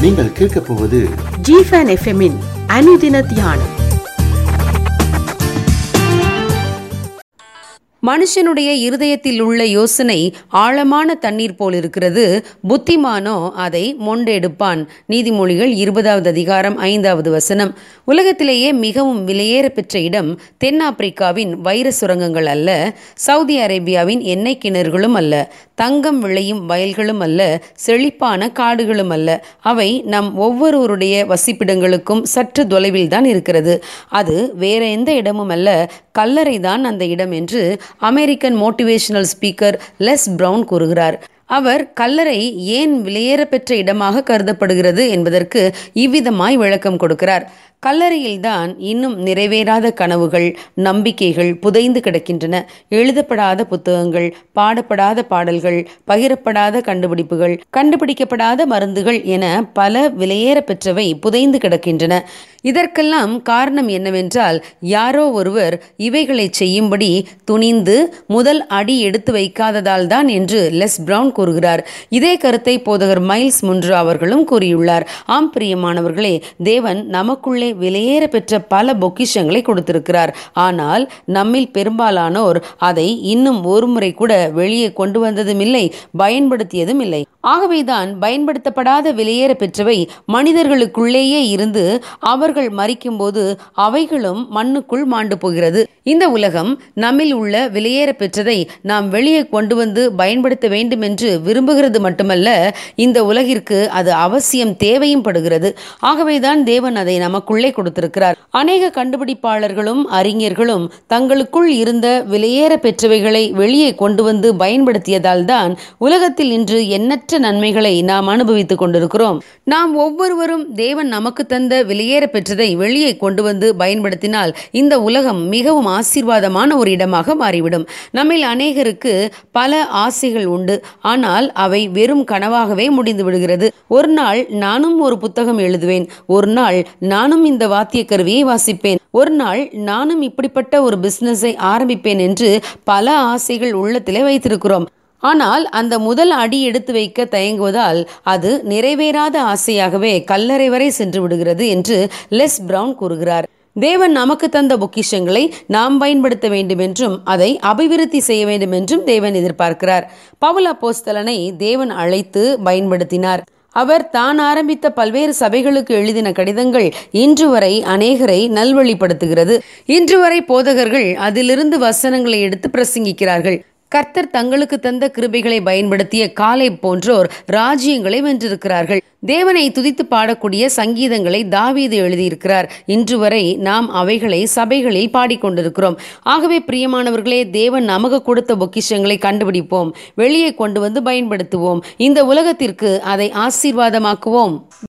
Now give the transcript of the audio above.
நீங்கள் கேட்கப் போவது ஜிஃபன் எஃப்எம்மின் அனுதின தியானம் மனுஷனுடைய இருதயத்தில் உள்ள யோசனை ஆழமான தண்ணீர் போல் இருக்கிறது புத்திமானோ அதை மொண்டெடுப்பான் நீதிமொழிகள் இருபதாவது அதிகாரம் ஐந்தாவது வசனம் உலகத்திலேயே மிகவும் விலையேற பெற்ற இடம் தென்னாப்பிரிக்காவின் வைர சுரங்கங்கள் அல்ல சவுதி அரேபியாவின் எண்ணெய் கிணறுகளும் அல்ல தங்கம் விளையும் வயல்களும் அல்ல செழிப்பான காடுகளும் அல்ல அவை நம் ஒவ்வொருவருடைய வசிப்பிடங்களுக்கும் சற்று தொலைவில் தான் இருக்கிறது அது வேற எந்த இடமும் அல்ல கல்லறை தான் அந்த இடம் என்று American motivational speaker Les Brown கூறுகிறார் அவர் கல்லறை ஏன் விலையேற பெற்ற இடமாக கருதப்படுகிறது என்பதற்கு இவ்விதமாய் விளக்கம் கொடுக்கிறார் கல்லறையில்தான் இன்னும் நிறைவேறாத கனவுகள் நம்பிக்கைகள் புதைந்து கிடக்கின்றன எழுதப்படாத புத்தகங்கள் பாடப்படாத பாடல்கள் பகிரப்படாத கண்டுபிடிப்புகள் கண்டுபிடிக்கப்படாத மருந்துகள் என பல விலையேற பெற்றவை புதைந்து கிடக்கின்றன இதற்கெல்லாம் காரணம் என்னவென்றால் யாரோ ஒருவர் இவைகளை செய்யும்படி துணிந்து முதல் அடி எடுத்து வைக்காததால் தான் என்று லெஸ் பிரவுன் கூறுகிறார் இதே கருத்தை போதகர் மைல்ஸ் முன்ரோ அவர்களும் கூறியுள்ளார் ஆம் பிரியமானவர்களே தேவன் நமக்குள்ளே விலையேற பெற்ற பல பொக்கிஷங்களை கொடுத்திருக்கிறார் ஆனால் நம்மில் பெரும்பாலானோர் அதை இன்னும் ஒரு முறை கூட வெளியே கொண்டு வந்ததும் இல்லை பயன்படுத்தியதும் இல்லை ஆகவேதான் பயன்படுத்தப்படாத விலையேற பெற்றவை மனிதர்களுக்குள்ளேயே இருந்து அவர்கள் மறிக்கும்போது அவைகளும் மண்ணுக்குள் மாண்டு போகிறது இந்த உலகம் நம்மில் உள்ள விலையேற பெற்றதை நாம் வெளியே கொண்டு வந்து பயன்படுத்த வேண்டும் என்று விரும்புகிறது மட்டுமல்ல இந்த உலகிற்கு அது அவசியம் தேவையும் படுகிறது ஆகவேதான் தேவன் அதை நமக்குள்ளே கொடுத்திருக்கிறார் அநேக கண்டுபிடிப்பாளர்களும் அறிஞர்களும் தங்களுக்குள் இருந்த விலையேற பெற்றவைகளை வெளியே கொண்டு வந்து பயன்படுத்தியதால் தான் உலகத்தில் இன்று எண்ணற்ற நன்மைகளை நாம் அனுபவித்துக் கொண்டிருக்கிறோம் நாம் ஒவ்வொருவரும் தேவன் நமக்கு தந்த விலையேற பெற்றதை வெளியே கொண்டு வந்து பயன்படுத்தினால் இந்த உலகம் மிகவும் ஆசீர்வாதமான ஒரு இடமாக மாறிவிடும் நம்மில் அநேகருக்கு பல ஆசைகள் உண்டு ஆனால் அவை வெறும் கனவாகவே முடிந்து விடுகிறது ஒரு நாள் நானும் ஒரு புத்தகம் எழுதுவேன் ஒரு நாள் நானும் இந்த வாத்திய கருவியை வாசிப்பேன் ஒரு நாள் நானும் இப்படிப்பட்ட ஒரு பிசினஸை ஆரம்பிப்பேன் என்று பல ஆசைகள் உள்ளத்திலே வைத்திருக்கிறோம் ஆனால் அந்த முதல் அடி எடுத்து வைக்க தயங்குவதால் அது நிறைவேறாத ஆசையாகவே கல்லறை வரை சென்று விடுகிறது என்று லெஸ் பிரவுன் கூறுகிறார் தேவன் நமக்கு தந்த பொக்கிஷங்களை நாம் பயன்படுத்த வேண்டும் என்றும் அதை அபிவிருத்தி செய்ய வேண்டும் என்றும் தேவன் எதிர்பார்க்கிறார் பவுல் அப்போஸ்தலனை தேவன் அழைத்து பயன்படுத்தினார் அவர் தான் ஆரம்பித்த பல்வேறு சபைகளுக்கு எழுதின கடிதங்கள் இன்று வரை அநேகரை நல்வழிப்படுத்துகிறது இன்று வரை போதகர்கள் அதிலிருந்து வசனங்களை எடுத்து பிரசங்கிக்கிறார்கள் கர்த்தர் தங்களுக்கு தந்த கிருபைகளை பயன்படுத்திய காலை போன்றோர் ராஜ்யங்களை வென்றிருக்கிறார்கள் தேவனை துதித்து பாடக்கூடிய சங்கீதங்களை தாவீது எழுதியிருக்கிறார் இன்று வரை நாம் அவைகளை சபைகளில் பாடிக்கொண்டிருக்கிறோம் ஆகவே பிரியமானவர்களே தேவன் நமக்கு கொடுத்த பொக்கிஷங்களை கண்டுபிடிப்போம் வெளியே கொண்டு வந்து பயன்படுத்துவோம் இந்த உலகத்திற்கு அதை ஆசீர்வாதமாக்குவோம்